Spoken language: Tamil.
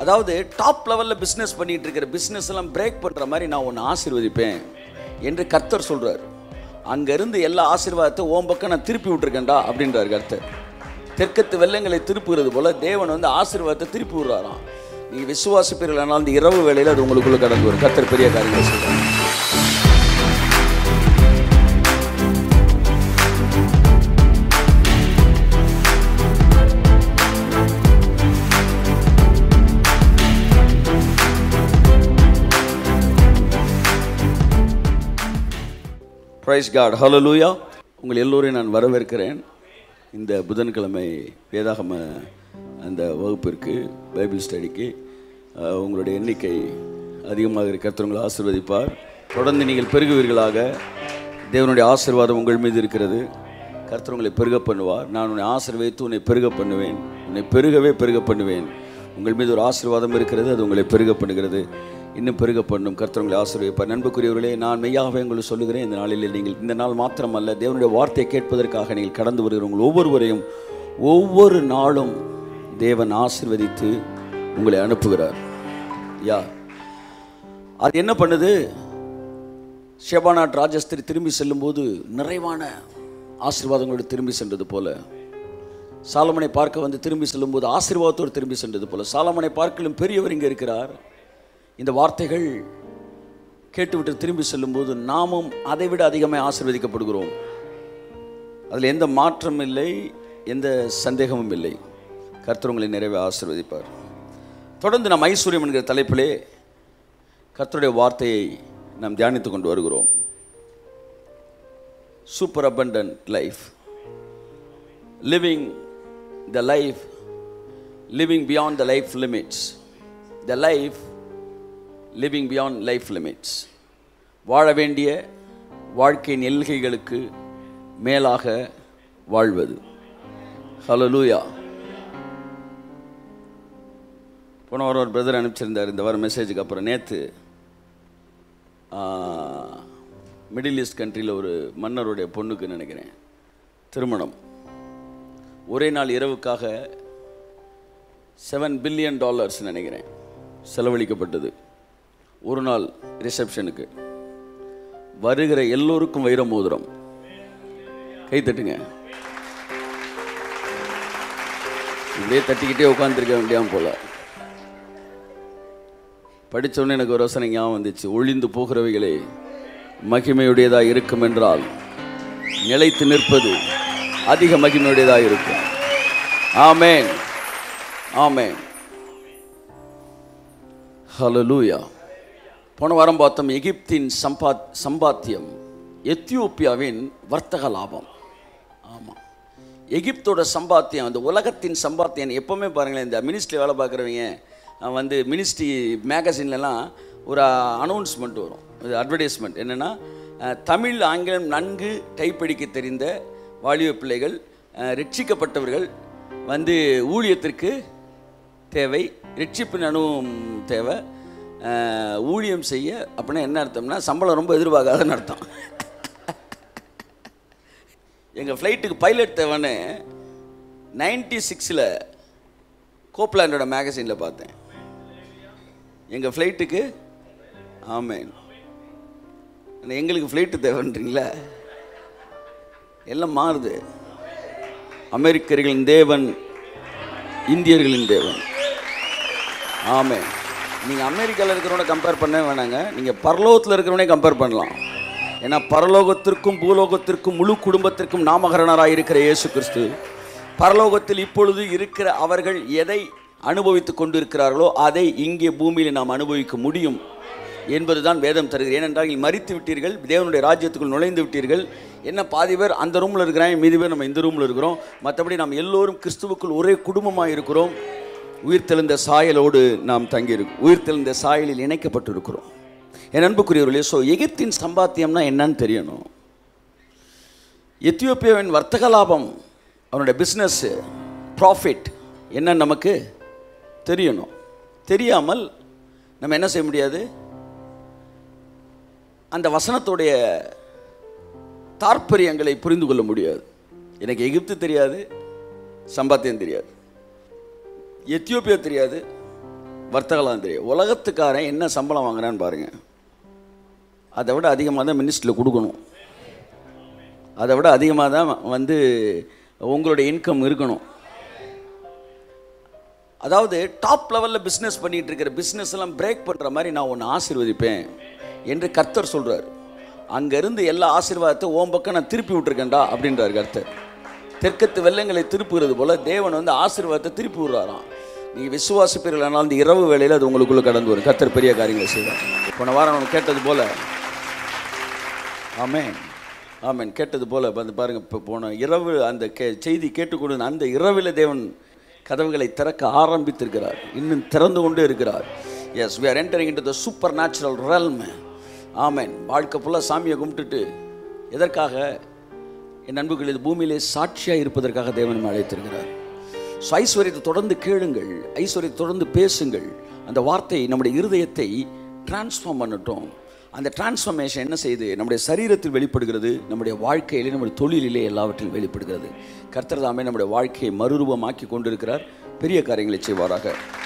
அதாவது டாப் லெவலில் பிஸ்னஸ் பண்ணிட்டு இருக்கிற பிஸ்னஸ் எல்லாம் பிரேக் பண்ணுற மாதிரி நான் உன்னை ஆசீர்வதிப்பேன் என்று கர்த்தர் சொல்றார் அங்கேருந்து எல்லா ஆசீர்வாதத்தை ஓம் பக்கம் நான் திருப்பி விட்டுருக்கேன்டா அப்படின்றார் கர்த்தர் தெற்கத்து வெள்ளங்களை திருப்புகிறது போல தேவன் வந்து ஆசீர்வாதத்தை திருப்பி விடுறாராம் நீங்கள் விசுவாசிப்பீர்களானால் இந்த இரவு வேளையில் அது உங்களுக்குள்ள கடந்து வரும் கர்த்தர் பெரிய காரியங்களை சொல்றாங்க பிரைஸ் காட் ஹalleluya உங்கள் எல்லோரையும் நான் வரவேற்கிறேன் இந்த புதன்கிழமை வேதாகம அந்த வகுப்பிற்கு பைபிள் ஸ்டடிக்கு அஹ், உங்களுடைய எண்ணிக்கை அதிகமாக இருக்க கர்த்தர் உங்களை ஆசீர்வதிப்பார் தொடர்ந்து நீங்கள் பெருகுவீர்களாக தேவனுடைய ஆசீர்வாதம் உங்கள் மீது இருக்கிறது கர்த்தர் உங்களை பெருக பண்ணுவார் நான் உன்னை ஆசீர்வதித்து உன்னை பெருக பண்ணுவேன் உன்னை பெருகவே பெருக பண்ணுவேன் உங்கள் மீது ஒரு ஆசீர்வாதம் இருக்கிறது அது உங்களை பெருக பண்ணுகிறது இன்னும் பெருக பண்ணும் கர்த்தர் உங்களை ஆசீர்வதிப்பார் நண்புக்குரியவர்களே நான் மெய்யாகவே உங்களுக்கு சொல்லுகிறேன் இந்த நாளில் நீங்கள் இந்த நாள் மாத்திரமல்ல தேவனுடைய வார்த்தையை கேட்பதற்காக நீங்கள் கடந்து வருகிற உங்கள் ஒவ்வொருவரையும் ஒவ்வொரு நாளும் தேவன் ஆசீர்வதித்து உங்களை அனுப்புகிறார் யா அது என்ன பண்ணுது ஷெபானாட் ராஜஸ்திரி திரும்பி செல்லும்போது நிறைவான ஆசீர்வாதங்களோடு திரும்பி சென்றது போல சாலமனை பார்க்க வந்து திரும்பி செல்லும்போது ஆசீர்வாதத்தோடு திரும்பி சென்றது போல சாலமனை பார்க்கலும் பெரியவர் இங்கே இருக்கிறார் இந்த வார்த்தைகள் கேட்டுவிட்டு திரும்பி செல்லும்போது நாமும் அதை விட அதிகமாக ஆசீர்வதிக்கப்படுகிறோம் அதில் எந்த மாற்றம் இல்லை எந்த சந்தேகமும் இல்லை கர்த்தர் உங்களை நிறைவே ஆசீர்வதிப்பார் தொடர்ந்து நாம் ஐஸ்வர்யம் என்கிற தலைப்பிலே கர்த்தருடைய வார்த்தையை நாம் தியானித்து கொண்டு வருகிறோம் super abundant life living the life living beyond the life limits the life living beyond life limits வாழ வேண்டிய வாழ்க்கையின் எல்கைகளுக்கு மேலாக வாழ்வது ஹலோ லூயா போன வாரம் ஒரு பிரதர் அனுப்பிச்சிருந்தார் இந்த வாரம் மெசேஜுக்கு அப்புறம் நேற்று மிடில் ஈஸ்ட் கண்ட்ரியில் ஒரு மன்னருடைய பொண்ணுக்கு நினைக்கிறேன் திருமணம் ஒரே நாள் இரவுக்காக செவன் பில்லியன் டாலர்ஸ் நினைக்கிறேன் செலவழிக்கப்பட்டது ஒரு நாள் ரிசப்ஷனுக்கு வருகிற எல்லோருக்கும் வைர மோதிரம் கை தட்டுங்க இப்படியே தட்டிக்கிட்டே உட்காந்துருக்க வேண்டியாம போல படிச்ச உடனே எனக்கு ஒரு யோசனை ஞாபகம் வந்துச்சு ஒளிந்து போகிறவைகளே மகிமையுடையதா இருக்கும் என்றால் நிலைத்து நிற்பது அதிக மகிமையுடையதா இருக்கும் ஆமென் ஆமென் ஹalleluya போன வாரம் பார்த்தோம் எகிப்தின் சம்பாத் சம்பாத்தியம் எத்தியோப்பியாவின் வர்த்தக லாபம் ஆமாம் எகிப்தோட சம்பாத்தியம் அந்த உலகத்தின் சம்பாத்தியம் எப்போவுமே பாருங்களேன் இந்த மினிஸ்ட்ரி வேலை பார்க்குறவங்க அஹ், வந்து மினிஸ்ட்ரி மேகசின்லலாம் ஒரு அனௌன்ஸ்மெண்ட் வரும் இது அட்வர்டைஸ்மெண்ட் என்னென்னா தமிழ் ஆங்கிலம் நன்கு டைப் அடிக்க தெரிந்த வாலிப பிள்ளைகள் அஹ், ரட்சிக்கப்பட்டவர்கள் வந்து ஊழியத்திற்கு தேவை ரட்சிப்பின் அனுபவம் தேவை அஹ், ஊழியம் செய்ய அப்படின்னா என்ன அர்த்தம்னா சம்பளம் ரொம்ப எதிர்பார்க்காதன்னு அர்த்தம் எங்கள் ஃப்ளைட்டுக்கு பைலட் தேவைன்னு நைன்டி சிக்ஸில் கோப்லாண்டோட மேகசினில் பார்த்தேன் எங்கள் ஃப்ளைட்டுக்கு ஆமேன் ஆனா எங்களுக்கு ஃப்ளைட்டு தேவைன்றீங்களா எல்லாம் மாறுது அமெரிக்கர்களின் தேவன் இந்தியர்களின் தேவன் ஆமே நீங்கள் அமெரிக்காவில் இருக்கிறவனை கம்பேர் பண்ணவே வேணாங்க நீங்கள் பரலோகத்தில் இருக்கிறவனே கம்பேர் பண்ணலாம் ஏன்னா பரலோகத்திற்கும் பூலோகத்திற்கும் முழு குடும்பத்திற்கும் நாமகரணராக இருக்கிற இயேசு கிறிஸ்து பரலோகத்தில் இப்பொழுது இருக்கிற அவர்கள் எதை அனுபவித்துக் கொண்டிருக்கிறார்களோ அதை இங்கே பூமியில் நாம் அனுபவிக்க முடியும் என்பதுதான் வேதம் தருகிறது ஏனென்றால் நீங்கள் மறித்து விட்டீர்கள் தேவனுடைய ராஜ்யத்துக்குள் நுழைந்து விட்டீர்கள் என்ன பாதி பேர் அந்த ரூமில் இருக்கிறாங்க மீதி பேர் நம்ம இந்த ரூமில் இருக்கிறோம் மற்றபடி நாம் எல்லோரும் கிறிஸ்துவுக்குள் ஒரே குடும்பமாக இருக்கிறோம் உயிர்த்தெழுந்த சாயலோடு நாம் தங்கியிருக்கோம் உயிர்த்தெழுந்த சாயலில் இணைக்கப்பட்டிருக்கிறோம் என் அன்புக்குரியவர்களே ஸோ எகிப்தின் சம்பாத்தியம்னா என்னன்னு தெரியணும் எத்தியோப்பியாவின் வர்த்தக லாபம் அவனுடைய பிஸ்னஸ்ஸு ப்ராஃபிட் என்னன்னு நமக்கு தெரியணும் தெரியாமல் நம்ம என்ன செய்ய முடியாது அந்த வசனத்துடைய தாற்பயங்களை புரிந்து கொள்ள முடியாது எனக்கு எகிப்து தெரியாது சம்பாத்தியம் தெரியாது எத்தியோப்பியா தெரியாது வர்த்தகலாம் தெரியும் உலகத்துக்காரன் என்ன சம்பளம் வாங்குறான்னு பாருங்க அதை விட அதிகமாக தான் மினிஸ்ட்ரியில் கொடுக்கணும் அதை விட அதிகமாக தான் வந்து உங்களுடைய இன்கம் இருக்கணும் அதாவது டாப் லெவலில் பிஸ்னஸ் பண்ணிட்டு இருக்கிற பிஸ்னஸ் எல்லாம் பிரேக் பண்ணுற மாதிரி நான் ஒன்று ஆசீர்வதிப்பேன் என்று கர்த்தர் சொல்கிறார் அங்கேருந்து எல்லா ஆசீர்வாதத்தை ஓம் பக்கம் நான் திருப்பி விட்டுருக்கேன்டா அப்படின்றார் கர்த்தர் தெற்கத்து வெள்ளங்களை திருப்புகிறது போல தேவன் வந்து ஆசீர்வாதத்தை திருப்பி விடுறாராம் நீங்கள் விசுவாசிப்பீர்களானால் இந்த இரவு வேளையில் அது உங்களுக்குள்ளே கடந்து வரும் கர்த்தர் பெரிய காரியங்களை செய்வார் போன வாரம் நம்ம கேட்டது போல ஆமென் ஆமென் கேட்டது போல வந்து பாருங்க இப்போ போன இரவு அந்த கே செய்தி கேட்டுக்கொண்டு அந்த இரவில் தேவன் கதவுகளை திறக்க ஆரம்பித்திருக்கிறார் இன்னும் திறந்து கொண்டே இருக்கிறார் yes we are entering into the supernatural realm amen வாழ்க்கை ஃபுல்லாக சாமியை கும்பிட்டுட்டு எதற்காக என் நண்பர்கள் இது பூமியிலே சாட்சியாக இருப்பதற்காக தேவன் நம்மை அழைத்திருக்கிறார் ஸோ ஐஸ்வர்யத்தை தொடர்ந்து கேளுங்கள் ஐஸ்வர்யத்தை தொடர்ந்து பேசுங்கள் அந்த வார்த்தை நம்முடைய இருதயத்தை டிரான்ஸ்ஃபார்ம் பண்ணட்டும் அந்த டிரான்ஸ்ஃபர்மேஷன் என்ன செய்யுது நம்முடைய சரீரத்தில் வெளிப்படுகிறது நம்முடைய வாழ்க்கையிலே நம்முடைய தொழிலிலே எல்லாவற்றிலும் வெளிப்படுகிறது கர்த்தர் தாமே நம்முடைய வாழ்க்கையை மறுரூபமாக்கி கொண்டிருக்கிறார் பெரிய காரியங்களை செய்வாராக